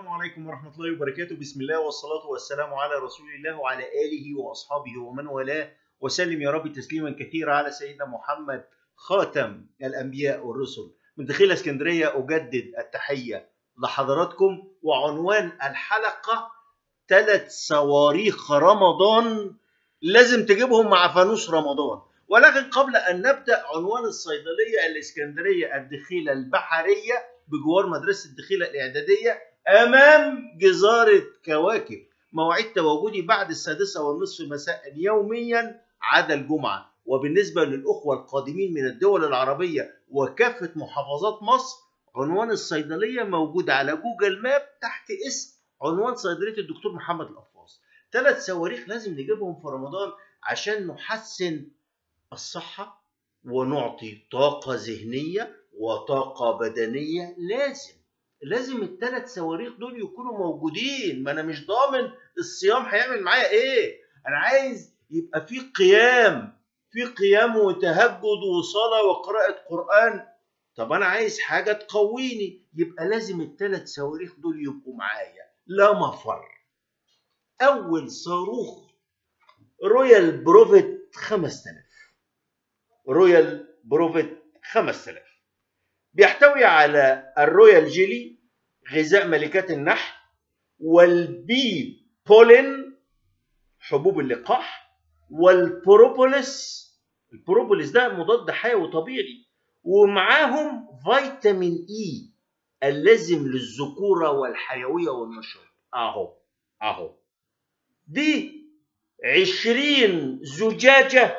عليكم ورحمة الله وبركاته بسم الله والصلاة والسلام على رسول الله وعلى آله وأصحابه ومن والاه وسلم يا رب تسليما كثيرا على سيدنا محمد خاتم الأنبياء والرسل من داخل اسكندرية أجدد التحية لحضراتكم وعنوان الحلقة ثلاث صواريخ رمضان لازم تجيبهم مع فانوس رمضان ولكن قبل أن نبدأ عنوان الصيدلية الإسكندرية الدخيلة البحرية بجوار مدرسة الدخيلة الإعدادية أمام جزارة كواكب مواعيد تواجدي بعد السادسة والنصف مساء يوميا عدا الجمعة وبالنسبة للأخوة القادمين من الدول العربية وكافة محافظات مصر عنوان الصيدلية موجود على جوجل ماب تحت اسم عنوان صيدلية الدكتور محمد القفاص ثلاث صواريخ لازم نجيبهم في رمضان عشان نحسن الصحة ونعطي طاقة ذهنية وطاقة بدنية لازم لازم الثلاث صواريخ دول يكونوا موجودين ما انا مش ضامن الصيام هيعمل معايا ايه انا عايز يبقى في قيام في قيام وتهجد وصلاة وقراءة قرآن طب انا عايز حاجة تقويني يبقى لازم الثلاث صواريخ دول يبقوا معايا لا مفر اول صاروخ رويال بروفيت 5000 رويال بروفيت 5000 بيحتوي على الرويال جيلي غذاء ملكات النحل والبي بولين حبوب اللقاح والبروبوليس البروبوليس ده مضاد حيوي طبيعي ومعاهم فيتامين اي اللازم للذكوره والحيويه والنشاط اهو اهو دي عشرين زجاجه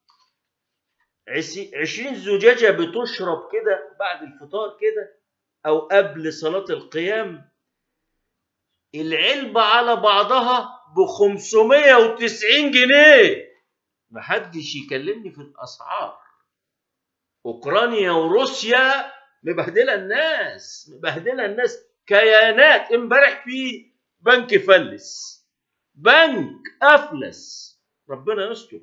عشرين زجاجة بتشرب كده بعد الفطار كده أو قبل صلاة القيام العلبة على بعضها ب 590 جنيه محدش يكلمني في الأسعار أوكرانيا وروسيا مبهدلة الناس مبهدلة الناس كيانات امبارح في بنك فلس بنك أفلس ربنا يستر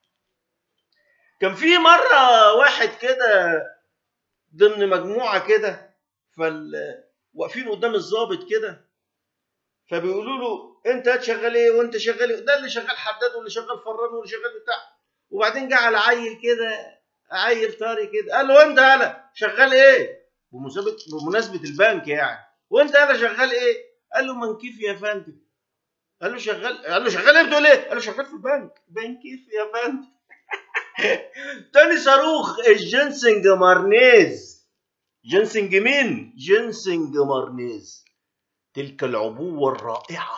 كان في مرة واحد كده ضمن مجموعة كده فال واقفين قدام الضابط كده فبيقولوا له انت شغال ايه وانت شغال ايه ده اللي شغال حداد واللي شغال فران واللي شغال بتاع وبعدين جه على عيل كده عيل طاري كده قال له انت انا شغال ايه بمناسبة بمناسبة البنك يعني وانت انا شغال ايه قال له منكيف يا فندم قال له شغال قال له شغال ايه بتقول ايه قال له شغال في البنك بنكيف يا فندم تاني صاروخ الجنسنج مارنيز جنسنج مين؟ جنسنج مارنيز تلك العبوة الرائعة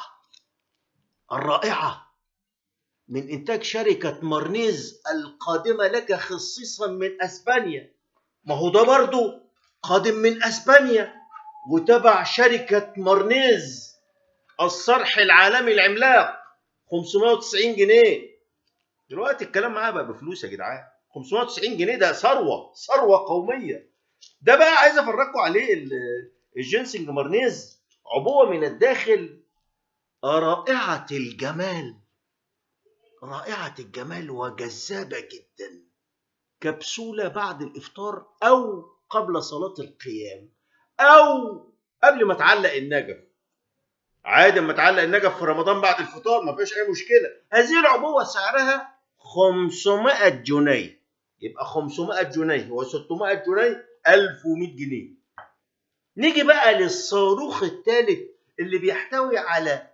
الرائعة من إنتاج شركة مارنيز القادمة لك خصيصا من أسبانيا ما هو ده برضو قادم من أسبانيا وتبع شركة مارنيز الصرح العالمي العملاق 590 جنيه دلوقتي الكلام معاه بقى بفلوس يا جدعان 590 جنيه ده ثروه ثروه قوميه ده بقى عايز افرجكم عليه الجنسنج مارنيز عبوه من الداخل رائعه الجمال رائعه الجمال وجذابه جدا كبسوله بعد الافطار او قبل صلاه القيام او قبل ما تعلق النجف عادي اما تعلق النجف في رمضان بعد الفطار ما فيش اي مشكله هذه العبوه سعرها 500 جنيه يبقى 500 جنيه و600 جنيه 1100 جنيه نيجي بقى للصاروخ الثالث اللي بيحتوي على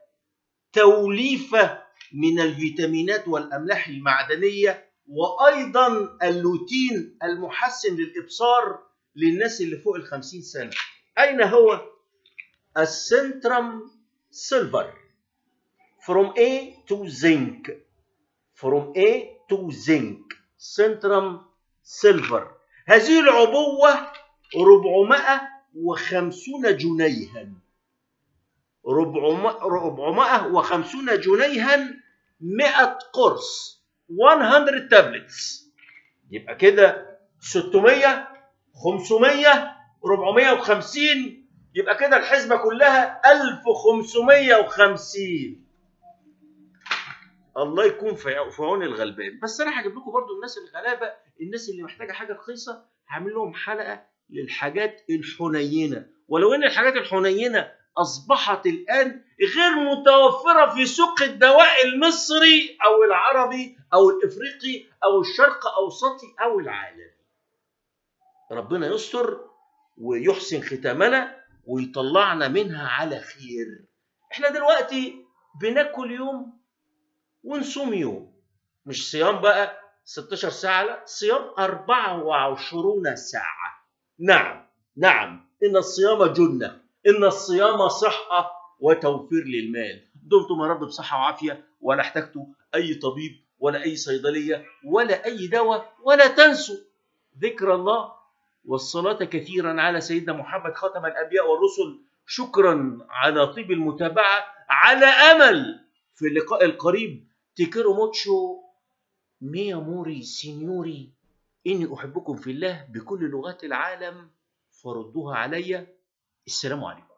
توليفه من الفيتامينات والاملاح المعدنيه وايضا اللوتين المحسن للابصار للناس اللي فوق ال 50 سنه اين هو السنترم silver from A to zinc from A to zinc centrum silver هذه العبوة 450 جنيها 450 جنيها 100 قرص 100 تابلتس يبقى كده 600 500 450 يبقى كده الحسبة كلها 1550 الله يكون في عون الغلبان بس انا هجيب لكم برضو الناس الغلابه الناس اللي محتاجه حاجه رخيصه هعمل لهم حلقه للحاجات الحنينه ولو ان الحاجات الحنينه أصبحت الآن غير متوفرة في سوق الدواء المصري أو العربي أو الإفريقي أو الشرق أوسطي أو العالمي ربنا يستر ويحسن ختامنا ويطلعنا منها على خير احنا دلوقتي بناكل يوم ونصوم يوم مش صيام بقى 16 ساعة لا صيام 24 ساعة نعم نعم إن الصيام جنة إن الصيام صحة وتوفير للمال دمتم يا رب بصحة وعافية ولا احتجتوا أي طبيب ولا أي صيدلية ولا أي دواء ولا تنسوا ذكر الله والصلاة كثيرا على سيدنا محمد خاتم الأنبياء والرسل شكرا على طيب المتابعة على أمل في اللقاء القريب تيكيرو موتشو مي اموري سينيوري اني احبكم في الله بكل لغات العالم فردوها علي السلام عليكم